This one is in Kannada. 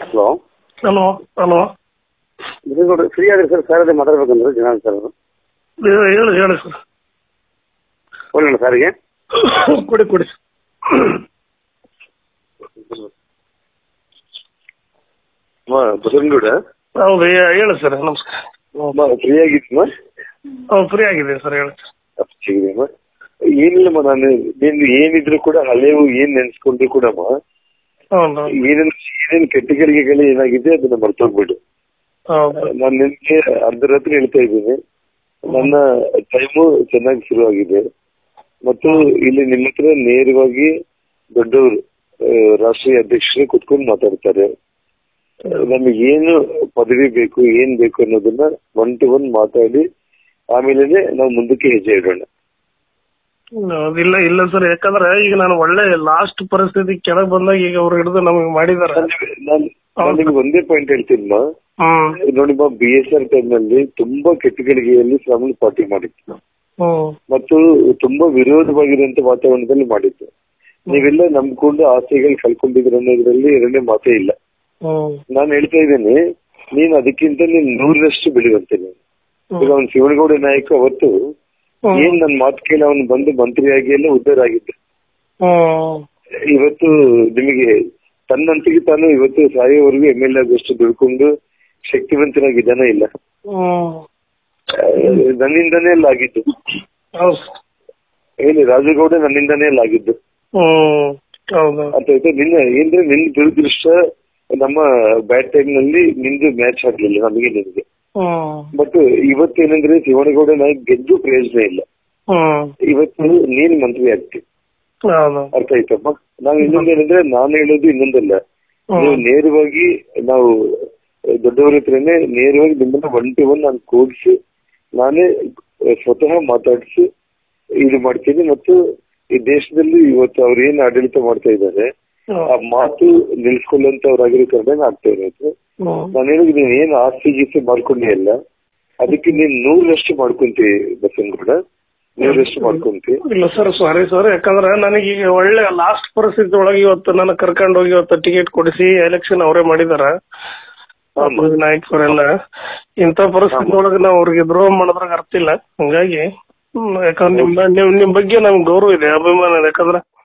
Hello hello hello Murugegowda free ಆದ್ರೆ ಸರ್ ಸರ್ ಅದೇ ಮಾತಾಡ್ಬೇಕಂದ್ರೆ ಜನಾರ್ದನ್ ಸರ್ ಅವರು ಹೇಳಿ ಹೇಳಿ ಸರ್ ಒಳ್ಳೆ ಸಾರಿಗೆ ಕೊಡಿ ಕೊಡಿ ಬಸವನಗೌಡ ಹೌದು ಹೇ- ಹೇಳಿ ಸರ್ ನಮಸ್ಕಾರ ಫ್ರೀ ಆಗಿತ್ತಮ್ಮ ಹೌದು ಫ್ರೀ ಆಗಿದೆ ಸರ್ ಹೇಳಿ ಸಿಗಿದೆಯಮ್ಮ ಏನಿಲ್ಲಮ್ಮ ನಾನು ನಿಂದು ಏನಿದ್ರು ಕೂಡ ಹಳೆವು ಏನ್ ನೆನ್ಸ್ಕೊಂಡ್ರು ಕೂಡಮ್ಮ ಹೌದು ಏನೇನು ಏನೇನು ಕೆಟ್ಟಗಳಿಗೆಗಳು ಏನಾಗಿದೆ ಅದನ್ನ ಮರ್ತೋಗ್ಬಿಡು ಹೌದು ನಾನು ನಿನ್ಗೆ ಅರ್ಧ ರಾತ್ರಿ ಹೇಳ್ತಾ ಇದ್ದೀನಿ ನನ್ನ ಟೈಮು ಚೆನ್ನಾಗಿ ಶುರುವಾಗಿದೆ ಮತ್ತು ಇಲ್ಲಿ ನಿಮ್ಮ ಹತ್ರ ನೇರವಾಗಿ ದೊಡ್ಡವರು ಆ, ರಾಷ್ಟ್ರೀಯ ಅಧ್ಯಕ್ಷರೇ ಕುತ್ಕೊಂಡು ಮಾತಾಡ್ತಾರೆ ನಮಗೆ ಏನು ಪದವಿ ಬೇಕು ಏನ್ ಬೇಕು ಅನ್ನೋದನ್ನ ಒನ್ ಟು ಒನ್ ಮಾತಾಡಿ ಆಮೇಲೆ ನಾವು ಮುಂದಕ್ಕೆ ಹೆಜ್ಜೆ ಇಡೋಣ ಹೌದು, ಇಲ್ಲ ಇಲ್ಲ ಸರ್ ಯಾಕಂದ್ರೆ ಈಗ ನಾನು ಒಳ್ಳೆ ಲಾಸ್ಟ್ ಪರಿಸ್ಥಿತಿ ಕೆಳಗೆ ಬಂದಾಗ ಈಗ ಅವ್ರು ಹಿಡಿದು ನಮಗೆ ಮಾಡಿದಾರೆ ನಾನು ನಾನು ನಿಮ್ಗೆ ಒಂದೇ ಪಾಯಿಂಟ್ ಹೇಳ್ತೀನಮ್ಮ ಹ್ಮ್ ನೋಡಿಮ್ಮ ಬಿ ಎಸ್ ಆರ್ ಟೈಮ್ನಲ್ಲಿ ತುಂಬಾ ಕೆಟ್ಟಗಳಿಗೆಯಲ್ಲಿ ಶ್ರಮಣ ಪಾರ್ಟಿ ಮಾಡಿತ್ತು ಹ್ಮ್ ಮತ್ತು ತುಂಬಾ ವಿರೋಧವಾಗಿರುವಂತ ವಾತಾವರಣದಲ್ಲಿ ಮಾಡಿದ್ದು ನೀವೆಲ್ಲ ನಂಬ್ಕೊಂಡು ಆಸೆಗಳು ಕಳ್ಕೊಂಡಿದ್ರ ಅನ್ನೋದ್ರಲ್ಲಿ ಎರಡನೇ ಮಾತೇ ಇಲ್ಲ ಹ್ಮ್ ನಾನು ಹೇಳ್ತಾ ಇದ್ದೇನೆ ನೀನ್ ಅದಕ್ಕಿಂತ ನೀನ್ ನೂರರಷ್ಟು ಬೆಳೆಯುವಂತೆ ನೀನು ಈಗ ಅವ್ನು ಶಿವನಗೌಡ ನಾಯಕ ಅವತ್ತು ಹ್ಮ್. ಏನ್ ನನ್ ಮಾತು ಕೇಳಿ ಅವನು ಬಂದು ಮಂತ್ರಿಯಾಗಿ ಎಲ್ಲ ಉದ್ಧಾರ ಆಗಿದ್ದ ಹ್ಮ್ ಇವತ್ತು ನಿಮಗೆ ತನ್ನಂತಿಗೆ ತಾನು ಇವತ್ತು ಸಾಯೋವರೆಗೂ ಎಮ್ ಎಲ್ ಆಗುವಷ್ಟು ದುಡ್ಕೊಂಡು ಶಕ್ತಿವಂತನಾಗಿದ್ದಾನೆ ಇಲ್ಲ ಹ್ಮ್ ಆ, ನನ್ನಿಂದನೇ ಎಲ್ಲ ಆಗಿದ್ದು ಹೌದು ಸರ್. ಹೇಳಿ ರಾಜಗೌಡ ನನ್ನಿಂದನೇ ಎಲ್ಲ ಆಗಿದ್ದು ಹ್ಮ್ ಹೌದು ಅಂತ ಆಯ್ತು ನಿನ್ನ ಏನ್ರೆ ನಿನ್ ದುರದೃಷ್ಟ ನಮ್ಮ ಬ್ಯಾಟ್ ಟೈಮ್ ನಲ್ಲಿ ನಿಂದು ಮ್ಯಾಚ್ ಆಗ್ಲಿಲ್ಲ ನಮಗೆ ನಿನ್ಗೆ ಹ್ಮ್ ಬಟ್ ಇವತ್ತೇನಂದ್ರೆ ಶಿವನಗೌಡ ನಾಯಕ್ ಗೆದ್ದು ಪ್ರಯೋಜನ ಇಲ್ಲ ಹ್ಮ್ ಇವತ್ತು ನೀನ್ ಮಂತ್ರಿ ಆಗ್ತಿ ಹೌದು ಅರ್ಥ ಆಯ್ತಮ್ಮ ನಾವ್ ಇನ್ನೊಂದು ಏನಂದ್ರೆ ನಾನು ಹೇಳೋದು ಇನ್ನೊಂದಲ್ಲ ನೀವು ನೇರವಾಗಿ ನಾವು ದೊಡ್ಡವರ ಹತ್ರನೇ ನೇರವಾಗಿ ನಿಮ್ಮನ್ನ ಒನ್ ಟು ಒನ್ ನಾನು ಕೂಡಿಸಿ ನಾನೇ ಸ್ವತಃ ಮಾತಾಡಿಸಿ ಇದು ಮಾಡ್ತೀನಿ ಮತ್ತು ಈ ದೇಶದಲ್ಲಿ ಇವತ್ತು ಅವ್ರು ಏನ್ ಆಡಳಿತ ಮಾಡ್ತಾ ಇದ್ದಾರೆ ಆ ಮಾತು ನಿಲ್ಸ್ಕೊಳ್ಳುವಂತವ್ರಾಗಿರೋ ಕಾರಣ ಆಗ್ತಾ ಇರೋದು ಹ್ಮ್ ನಾನು ಹೇಳಿದ್ರೆ ನೀನ್ ಏನ್ ಆಸ್ತಿ ಗೀಸ್ತಿ ಮಾಡ್ಕೊಂಡಿ ಅಲ್ಲ ಅದಕ್ಕೆ ನೀನ್ ನೂರರಷ್ಟು ಮಾಡ್ಕೊಂತಿ ಬಸವನಗೌಡ ನೂರರಷ್ಟು ಮಾಡ್ಕೊಂತಿ ಇಲ್ಲ ಸರ್ ಸಾರಿ ಸರ್ ಯಾಕಂದ್ರೆ ನನಗೀಗ ಒಳ್ಳೆ ಲಾಸ್ಟ್ ಪರಿಸ್ಥಿತಿ ಒಳಗೆ ಇವತ್ತು ನನ್ನ ಕರ್ಕೊಂಡು ಹೋಗಿ ಇವತ್ತು ಟಿಕೆಟ್ ಕೊಡಿಸಿ ಎಲೆಕ್ಷನ್ ಅವರೇ ಮಾಡಿದಾರ ಆಮ. ನಾಯಕರೆಲ್ಲ ಇಂಥ ಪರಿಸ್ಥಿತಿ ಒಳಗೆ ನಾವು ಅವ್ರಿಗೆ ದ್ರೋಹ ಮಾಡೋದ್ರಾಗ ಅರ್ಥ ಇಲ್ಲ ಹಂಗಾಗಿ ಹ್ಮ್, ಯಾಕಂದ್ರೆ ನಿಮ್ ನಿಮ್ ನಿಮ್ ಬಗ್ಗೆ ನಮ್ಗೆ ಗೌರವ ಇದೆ ಅಭಿಮಾನ ಇದೆ ಯಾಕಂದ್ರೆ